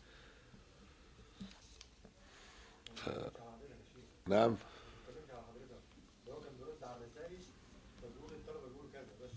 ف... نعم هو كان بيرد على الرسائل فبيقول الطلبه بيقولوا كذا بس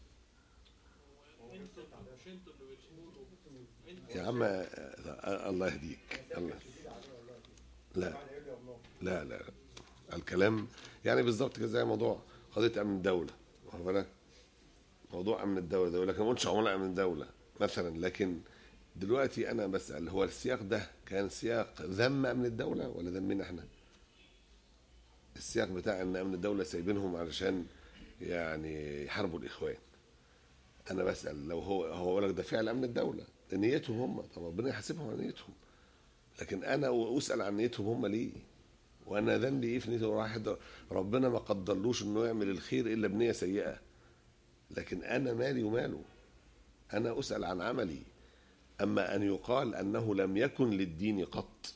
انتوا مش انتوا اللي بتقولوا انتوا يا عم آه، الله يهديك الله كتير عليه والله لا بعد يقول لي الله لا لا لا. الكلام يعني بالظبط كده زي موضوع قضيه امن الدوله واخد بالك موضوع امن الدوله ده يقول لك انا ما قلتش عملاء امن الدوله مثلا لكن دلوقتي انا بسال هو السياق ده كان سياق ذم امن الدوله ولا ذمنا احنا؟ السياق بتاع ان امن الدوله سايبينهم علشان يعني يحاربوا الاخوان انا بسال لو هو هو يقول لك ده فعل امن الدوله ده نيتهم هم طب ربنا يحاسبهم على نيتهم لكن انا اسال عن نيتهم هم ليه؟ وانا ذنبي ايه في نيته واحد ربنا ما قدرلوش انه يعمل الخير الا بنيه سيئه لكن انا مالي وماله انا اسال عن عملي اما ان يقال انه لم يكن للدين قط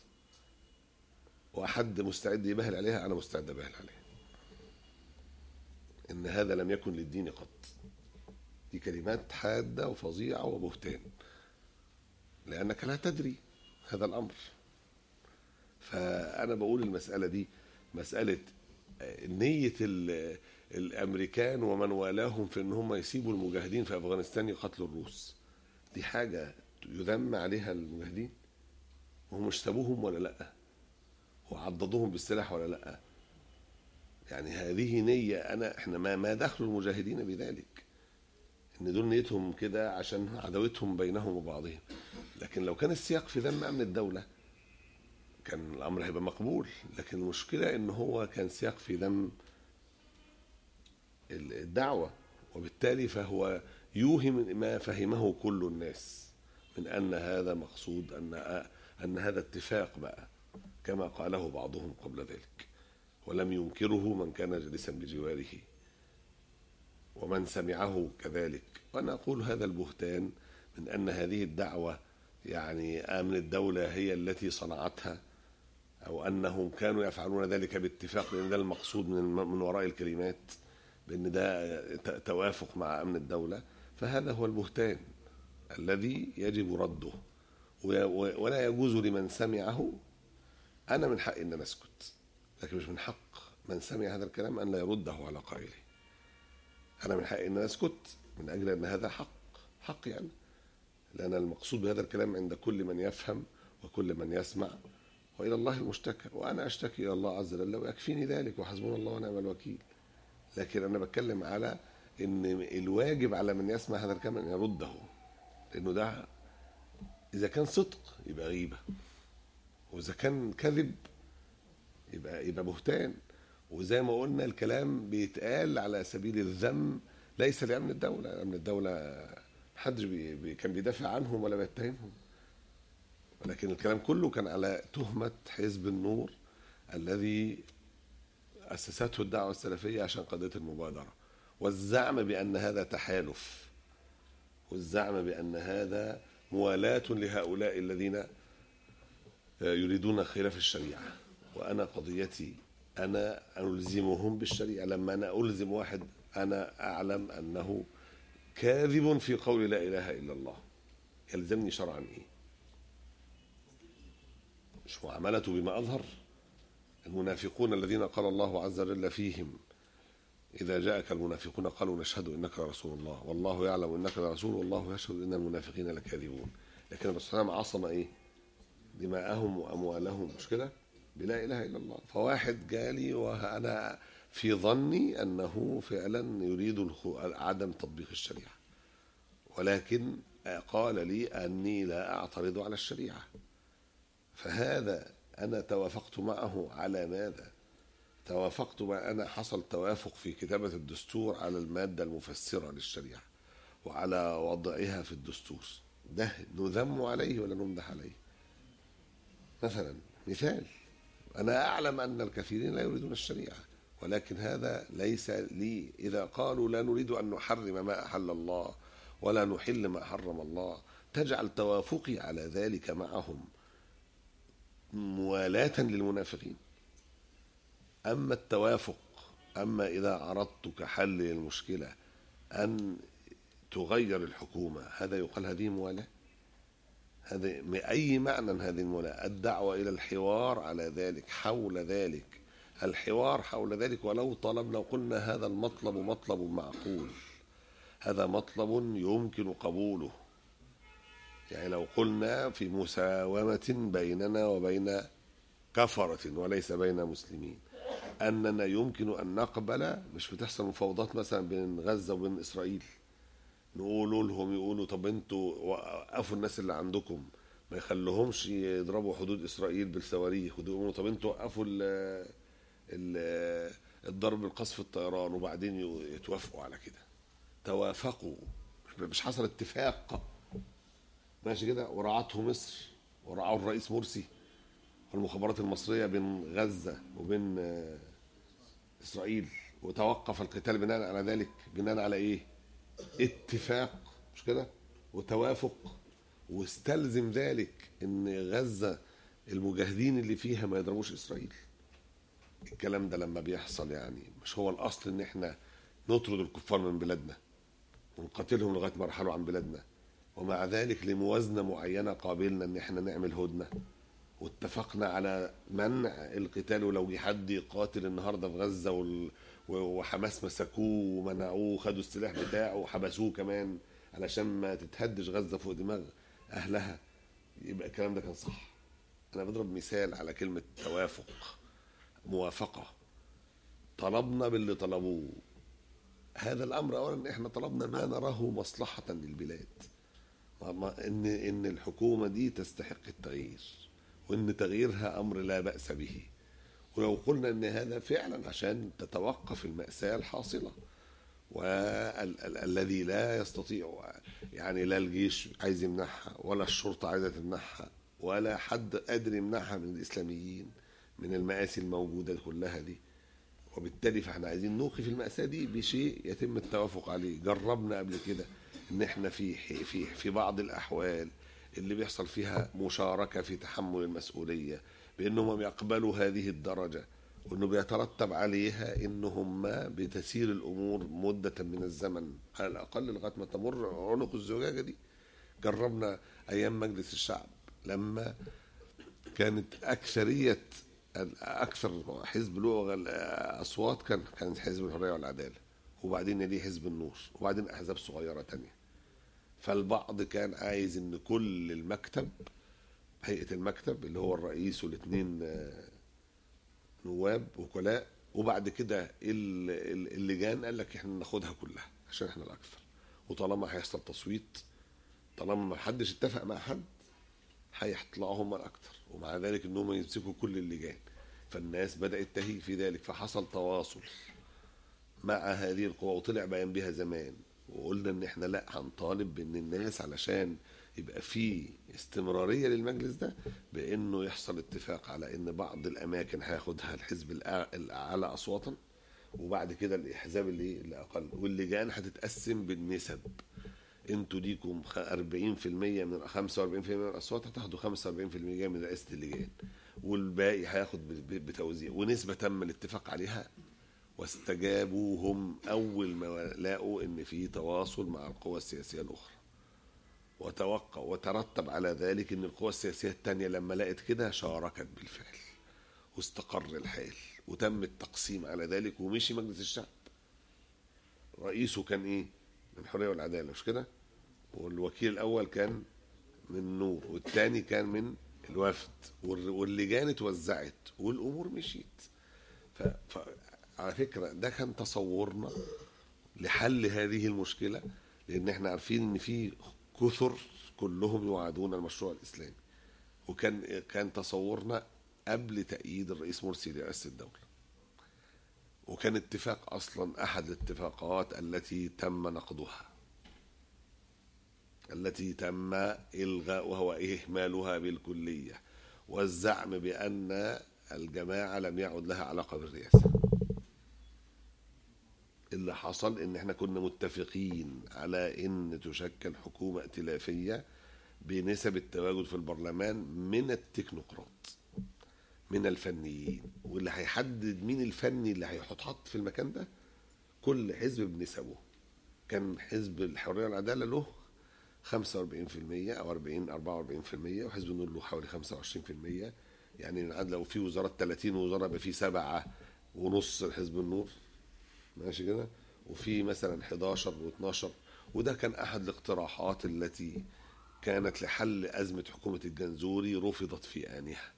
وحد مستعد يبهل عليها انا مستعد ابهل عليها ان هذا لم يكن للدين قط دي كلمات حاده وفظيعه وبهتان لانك لا تدري هذا الامر فانا بقول المساله دي مساله نيه ال- الامريكان ومن والاهم في ان هم يسيبوا المجاهدين في افغانستان يقاتلوا الروس دي حاجه يذم عليها المجاهدين وهم مش سابوهم ولا لا وعضدوهم بالسلاح ولا لا يعني هذه نيه انا احنا ما ما دخل المجاهدين بذلك ان دول نيتهم كده عشان عداوتهم بينهم وبعضهم لكن لو كان السياق في ذم امن الدوله كان الامر هيبقى مقبول لكن المشكله ان هو كان سياق في ذم الدعوه وبالتالي فهو يوهم ما فهمه كل الناس من ان هذا مقصود ان ان هذا اتفاق بقى كما قاله بعضهم قبل ذلك ولم ينكره من كان جالسا بجواره ومن سمعه كذلك وانا اقول هذا البهتان من ان هذه الدعوه يعني امن الدوله هي التي صنعتها او انهم كانوا يفعلون ذلك باتفاق لان ده المقصود من من وراء الكلمات بان ده ت- توافق مع امن الدوله فهذا هو البهتان الذي يجب رده و- و- ولا يجوز لمن سمعه انا من حقي ان انا اسكت لكن مش من حق من سمع هذا الكلام ان لا يرده على قائله انا من حقي ان انا اسكت من اجل ان هذا حق حق يعني لان المقصود بهذا الكلام عند كل من يفهم وكل من يسمع والى الله المشتكى وانا اشتكي الى الله عز وجل ويكفيني ذلك وحسبنا الله ونعم الوكيل لكن انا بتكلم على ان الواجب على من يسمع هذا الكلام ان يرده لانه ده اذا كان صدق يبقى غيبه واذا كان كذب يبقى يبقى بهتان وزي ما قلنا الكلام بيتقال على سبيل الذم ليس لامن الدوله امن الدوله محدش بي بي كان بيدافع عنهم ولا بيتهمهم ولكن الكلام كله كان على تهمه حزب النور الذي اسسته الدعوه السلفيه عشان قضيه المبادره والزعم بان هذا تحالف والزعم بان هذا موالاه لهؤلاء الذين يريدون خلاف الشريعه وانا قضيتي انا الزمهم بالشريعه لما انا الزم واحد انا اعلم انه كاذب في قول لا اله الا الله يلزمني شرعا ايه مش معاملته بما اظهر المنافقون الذين قال الله عز وجل فيهم إذا جاءك المنافقون قالوا نشهد إنك لرسول الله والله يعلم إنك لرسول والله يشهد إن المنافقين لكاذبون لكن الرسول صلى الله عليه وسلم عصم إيه دماءهم وأموالهم مش كده بلا إله إلا الله فواحد جالي وأنا في ظني أنه فعلا يريد الخ- عدم تطبيق الشريعة ولكن قال لي أني لا أعترض على الشريعة فهذا أنا توافقت معه على ماذا توافقت مع أنا حصل توافق في كتابة الدستور على المادة المفسرة للشريعة وعلى وضعها في الدستور ده نذم عليه ولا نمدح عليه مثلا مثال أنا أعلم أن الكثيرين لا يريدون الشريعة ولكن هذا ليس لي إذا قالوا لا نريد أن نحرم ما أحل الله ولا نحل ما حرم الله تجعل توافقي على ذلك معهم موالاة للمنافقين أما التوافق أما إذا عرضت كحل للمشكلة أن تغير الحكومة هذا يقال هذه موالاة هذا أي معنى هذه الموالاة الدعوة إلى الحوار على ذلك حول ذلك الحوار حول ذلك ولو طلبنا وقلنا هذا المطلب مطلب معقول هذا مطلب يمكن قبوله يعني لو قلنا في مساومة بيننا وبين كفرة وليس بين مسلمين أننا يمكن أن نقبل مش بتحصل مفاوضات مثلا بين غزة وبين إسرائيل نقولوا لهم يقولوا طب انتوا وقفوا الناس اللي عندكم ما يخلوهمش يضربوا حدود إسرائيل بالصواريخ ويقولوا طب انتوا وقفوا ال ال الضرب القصف الطيران وبعدين يتوافقوا على كده توافقوا مش حصل اتفاق ماشي كده ورعته مصر ورعاه الرئيس مرسي والمخابرات المصريه بين غزه وبين آه، اسرائيل وتوقف القتال بناء على ذلك بناء على ايه؟ اتفاق مش كده؟ وتوافق واستلزم ذلك ان غزه المجاهدين اللي فيها ما يضربوش اسرائيل. الكلام ده لما بيحصل يعني مش هو الاصل ان احنا نطرد الكفار من بلادنا ونقاتلهم لغايه ما يرحلوا عن بلادنا ومع ذلك لموازنه معينه قابلنا ان احنا نعمل هدنه واتفقنا على منع القتال ولو جه حد يقاتل النهارده في غزه وال... وحماس مسكوه ومنعوه وخدوا السلاح بتاعه وحبسوه كمان علشان ما تتهدش غزه فوق دماغ اهلها يبقى الكلام ده كان صح انا بضرب مثال على كلمه توافق موافقه طلبنا باللي طلبوه هذا الامر اولا احنا طلبنا ما نراه مصلحه للبلاد ما- ما- ان ان الحكومه دي تستحق التغيير وان تغييرها امر لا باس به ولو قلنا ان هذا فعلا عشان تتوقف الماساه الحاصله والذي لا يستطيع يعني لا الجيش عايز يمنعها ولا الشرطه عايزه تمنعها ولا حد قادر يمنعها من الاسلاميين من المآسي الموجوده كلها دي وبالتالي فاحنا عايزين نوقف المأساة دي بشيء يتم التوافق عليه جربنا قبل كده ان احنا في في في بعض الاحوال اللي بيحصل فيها مشاركة في تحمل المسؤولية بانهم يقبلوا هذه الدرجة وانه بيترتب عليها ان هم بتسير الامور مدة من الزمن على الاقل لغاية ما تمر عنق الزجاجة دي جربنا ايام مجلس الشعب لما كانت اكثرية اكثر حزب له اصوات كان كان حزب الحريه والعداله وبعدين يليه حزب النور وبعدين احزاب صغيره تانية فالبعض كان عايز ان كل المكتب هيئه المكتب اللي هو الرئيس والاثنين نواب وكلاء وبعد كده ال- ال- اللجان قال لك احنا ناخدها كلها عشان احنا الاكثر وطالما هيحصل تصويت طالما ما حدش اتفق مع حد هيطلعوا هم الاكثر ومع ذلك انهم يمسكوا كل اللجان فالناس بدات تهيج في ذلك فحصل تواصل مع هذه القوى وطلع بيان بها زمان وقلنا ان احنا لا هنطالب بان الناس علشان يبقى في استمراريه للمجلس ده بانه يحصل اتفاق على ان بعض الاماكن هياخدها الحزب الأع- الاعلى اصواتا وبعد كده الاحزاب اللي اللي اقل واللجان هتتقسم بالنسب انتوا ليكم خ- 40% من 45% من الاصوات هتاخدوا 45% من رئاسه اللجان والباقي هياخد ب- ب- بتوزيع ونسبه تم الاتفاق عليها واستجابوا هم اول ما لقوا ان في تواصل مع القوى السياسيه الاخرى وتوقع وترتب على ذلك ان القوى السياسيه الثانيه لما لقت كده شاركت بالفعل واستقر الحال وتم التقسيم على ذلك ومشي مجلس الشعب رئيسه كان ايه من الحريه والعداله مش كده والوكيل الاول كان من نور والثاني كان من الوفد والر- واللجان اتوزعت والامور مشيت ف... ف... على فكره ده كان تصورنا لحل هذه المشكله لان احنا عارفين ان في كثر كلهم يعادون المشروع الاسلامي وكان كان تصورنا قبل تأييد الرئيس مرسي لرئاسة الدولة وكان اتفاق أصلا أحد الاتفاقات التي تم نقضها التي تم إلغاؤها وإهمالها بالكلية والزعم بأن الجماعة لم يعد لها علاقة بالرئاسة اللي حصل ان احنا كنا متفقين على ان تشكل حكومة ائتلافية بنسب التواجد في البرلمان من التكنوقراط من الفنيين واللي هيحدد مين الفني اللي هيحط في المكان ده كل حزب بنسبه كان حزب الحريه والعداله له 45% او 40 44% وحزب النور له حوالي 25% يعني العدل لو في وزارات 30 وزاره يبقى في سبعه ونص حزب النور ماشي كده وفي مثلا 11 و12 وده كان احد الاقتراحات التي كانت لحل ازمه حكومه الجنزوري رفضت في انها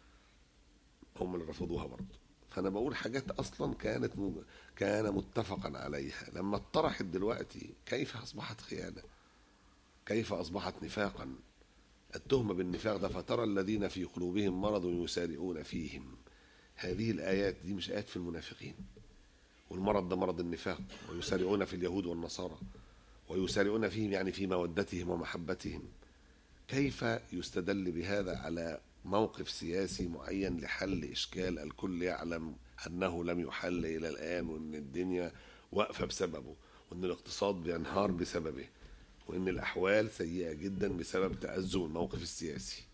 هم اللي رفضوها برضه فانا بقول حاجات اصلا كانت م... كان متفقا عليها لما اتطرحت دلوقتي كيف اصبحت خيانه كيف اصبحت نفاقا التهمه بالنفاق ده فترى الذين في قلوبهم مرض يسارعون فيهم هذه الايات دي مش ايات في المنافقين والمرض ده مرض النفاق ويسارعون في اليهود والنصارى ويسارعون فيهم يعني في مودتهم ومحبتهم كيف يستدل بهذا على موقف سياسي معين لحل اشكال الكل يعلم انه لم يحل الى الان وان الدنيا واقفه بسببه وان الاقتصاد بينهار بسببه وان الاحوال سيئه جدا بسبب تازم الموقف السياسي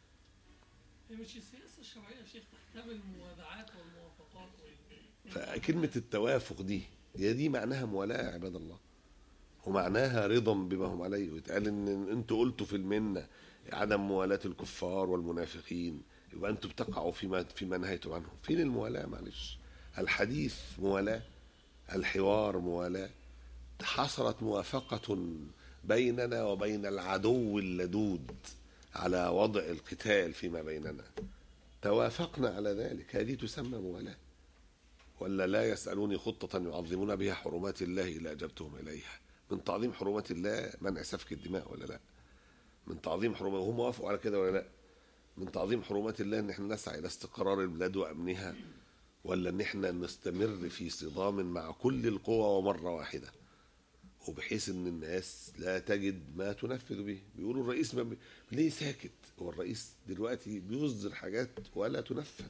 هي مش السياسه الشرعيه يا شيخ تحتمل الموازعات والموافقات وال... فكلمه التوافق دي هي دي معناها موالاه يا عباد الله ومعناها رضا بما هم عليه ويتقال ان انتوا قلتوا في المنه عدم موالاه الكفار والمنافقين يبقى انتوا بتقعوا فيما فيما نهيتم عنه فين الموالاه معلش الحديث موالاه الحوار موالاه حصلت موافقه بيننا وبين العدو اللدود على وضع القتال فيما بيننا توافقنا على ذلك هذه تسمى موالاه ولا لا يسألوني خطة يعظمون بها حرمات الله إلا أجبتهم إليها من تعظيم حرمات الله منع سفك الدماء ولا لا من تعظيم حرمات وهم وافقوا على كده ولا لا من تعظيم حرمات الله ان احنا نسعى الى استقرار البلاد وامنها ولا ان احنا نستمر في صدام مع كل القوى ومره واحده وبحيث ان الناس لا تجد ما تنفذ به بيقولوا الرئيس ما بي... ليه ساكت هو الرئيس دلوقتي بيصدر حاجات ولا تنفذ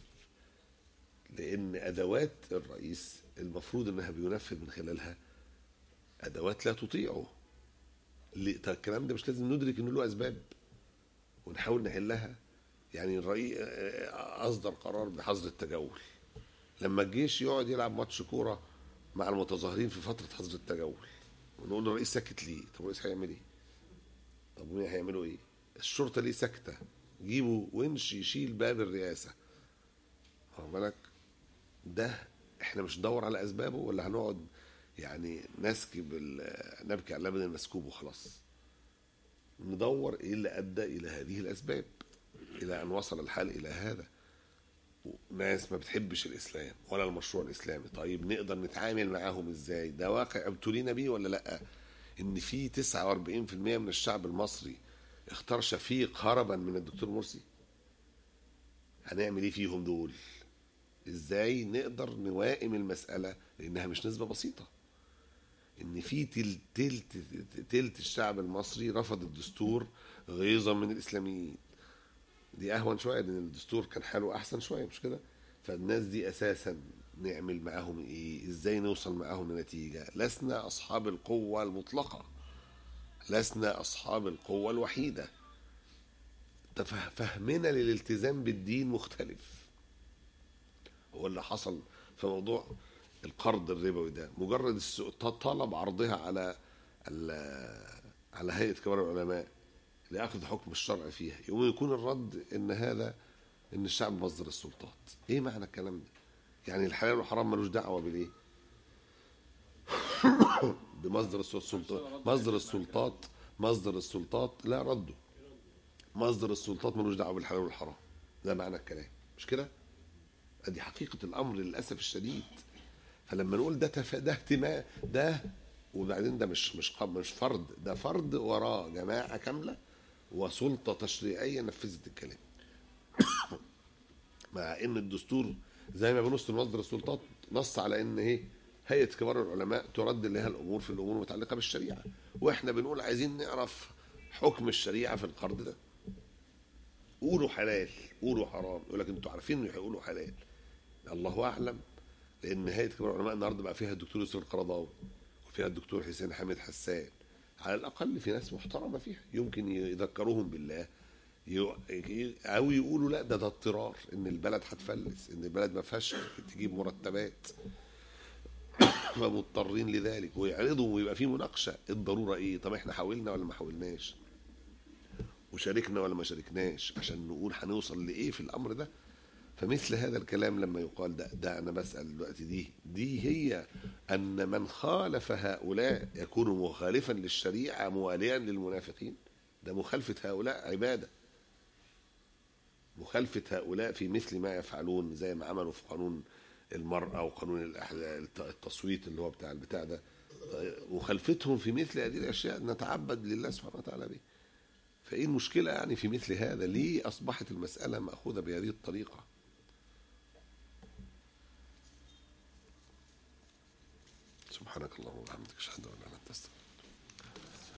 لان ادوات الرئيس المفروض انها بينفذ من خلالها ادوات لا تطيعه اللي- طب الكلام ده مش لازم ندرك انه له اسباب ونحاول نحلها يعني الرئيس اصدر قرار بحظر التجول لما الجيش يقعد يلعب ماتش كوره مع المتظاهرين في فتره حظر التجول ونقول الرئيس ساكت ليه طب الرئيس هيعمل ايه طب مين هيعملوا ايه الشرطه ليه ساكته جيبوا ونش يشيل باب الرئاسه واخد بالك ده احنا مش ندور على اسبابه ولا هنقعد يعني نسكب ال- نبكي على اللبن المسكوب وخلاص ندور ايه اللي ادى الى هذه الاسباب الى ان وصل الحال الى هذا ناس ما بتحبش الاسلام ولا المشروع الاسلامي طيب نقدر نتعامل معاهم ازاي ده واقع ابتلينا بيه ولا لا ان في 49% من الشعب المصري اختار شفيق هربا من الدكتور مرسي هنعمل ايه فيهم دول ازاي نقدر نوائم المسألة لانها مش نسبة بسيطة ان في تل تلت تلت الشعب المصري رفض الدستور غيظا من الاسلاميين دي اهون شويه لان الدستور كان حاله احسن شويه مش كده فالناس دي اساسا نعمل معاهم ايه ازاي نوصل معاهم لنتيجه لسنا اصحاب القوه المطلقه لسنا اصحاب القوه الوحيده تفه- فهمنا للالتزام بالدين مختلف هو اللي حصل في موضوع القرض الربوي ده مجرد السوق طلب عرضها على ال- على هيئه كبار العلماء لاخذ حكم الشرع فيها يقوم يكون الرد ان هذا ان الشعب مصدر السلطات ايه معنى الكلام ده يعني الحلال والحرام ملوش دعوه بالايه بمصدر السلطات مصدر السلطات مصدر السلطات لا رده مصدر السلطات ملوش دعوه بالحلال والحرام ده معنى الكلام مش كده ادي حقيقه الامر للاسف الشديد فلما نقول ده تف... ده اهتمام ده وبعدين ده مش مش قب- مش فرد ده فرد وراه جماعه كامله وسلطه تشريعيه نفذت الكلام مع ان الدستور زي ما بنص مصدر السلطات نص على ان ايه هيئه كبار العلماء ترد لها الامور في الامور المتعلقه بالشريعه واحنا بنقول عايزين نعرف حكم الشريعه في القرض ده قولوا حلال قولوا حرام يقول لك انتوا عارفين انه هيقولوا حلال الله اعلم لان هيئه كبار العلماء النهارده بقى فيها الدكتور يوسف القرضاوي وفيها الدكتور حسين حامد حسان على الاقل في ناس محترمه فيها يمكن يذكروهم بالله يو- ي- او يقولوا لا ده ده اضطرار ان البلد هتفلس ان البلد ما فيهاش تجيب مرتبات فمضطرين لذلك ويعرضوا ويبقى في مناقشه الضروره ايه طب احنا حاولنا ولا ما حاولناش وشاركنا ولا ما شاركناش عشان نقول هنوصل لايه في الامر ده فمثل هذا الكلام لما يقال ده ده انا بسال دلوقتي دي دي هي ان من خالف هؤلاء يكون مخالفا للشريعه مواليا للمنافقين ده مخالفه هؤلاء عباده مخالفه هؤلاء في مثل ما يفعلون زي ما عملوا في قانون المرأة وقانون الأح- الت- التصويت اللي هو بتاع البتاع ده مخالفتهم في مثل هذه الأشياء نتعبد لله سبحانه وتعالى به فإيه المشكلة يعني في مثل هذا ليه أصبحت المسألة مأخوذة بهذه الطريقة سبحانك اللهم وبحمدك أشهد أن لا إله إلا أنت أستغفرك